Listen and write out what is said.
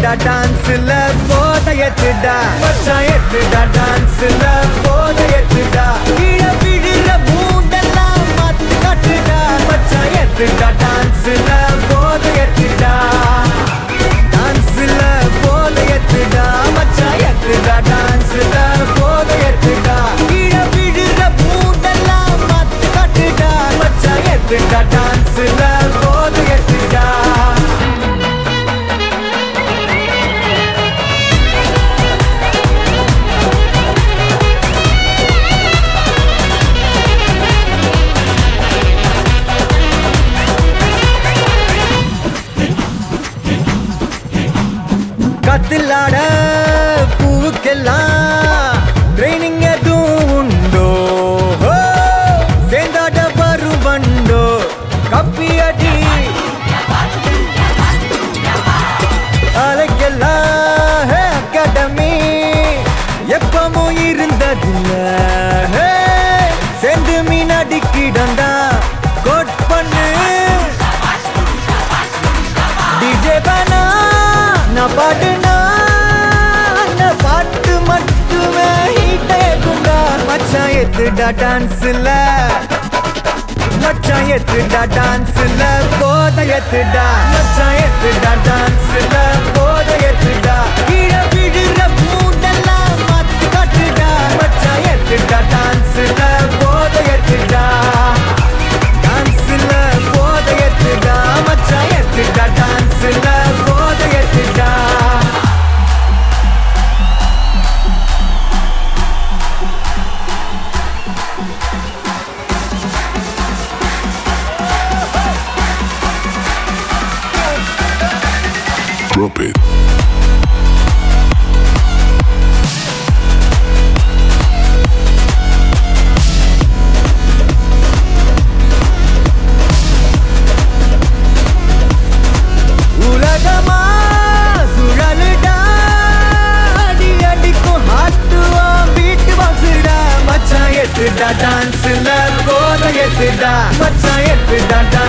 ஏத்துடா டான்ஸ்ல போத ஏத்துடா மச்சான் ஏத்துடா டான்ஸ்ல போத ஏத்துடா கீழ விழுற மூண்டெல்லாம் மாத்து காட்டுடா மச்சான் ஏத்துடா டான்ஸ்ல போத ஏத்துடா டான்ஸ்ல போத ஏத்துடா மச்சான் ஏத்துடா டான்ஸ்ல போத ஏத்துடா கீழ விழுற மூண்டெல்லாம் மாத்து காட்டுடா மச்சான் ஏத்துடா டான்ஸ்ல போத ஏத்துடா கத்திலாட பூவுக்கெல்லாம் ட்ரைனிங் எதுவும் உண்டோ ஹோ! சேர்ந்தாட வரும் வண்டோ கப்பி அடி அலைக்கெல்லாம் ஹே அகாடமி எப்பவும் இருந்ததில்ல ஹே! சேர்ந்து மீன் அடிக்கிடண்டா கோட் பண்ணு டிஜே பானா நான் பாட்டுனா நான் பாட்டு மட்டுமே ஹீட் ஆகுண்டா மச்சான் எத்துடா டான்ஸ்ல மச்சான் எத்துடா டான்ஸ்ல போத எத்துடா மச்சான் எத்துடா டான்ஸ்ல போத எத்துடா கீழ விழுற மூண்டெல்லாம் மாத்தி காட்டுடா மச்சான் எத்துடா டான்ஸ்ல போத எத்துடா டான்ஸ்ல போத எத்துடா மச்சான் எத்துடா டான்ஸ்ல போத எத்துடா Drop it. உலகமா சுழலுடா அடி அடிக்கும் ஹாட்டுவா பீட் பாக்ஸுடா மச்சான் எத்துடா டான்ஸ்ல போத எத்துடா மச்சான் எத்துடா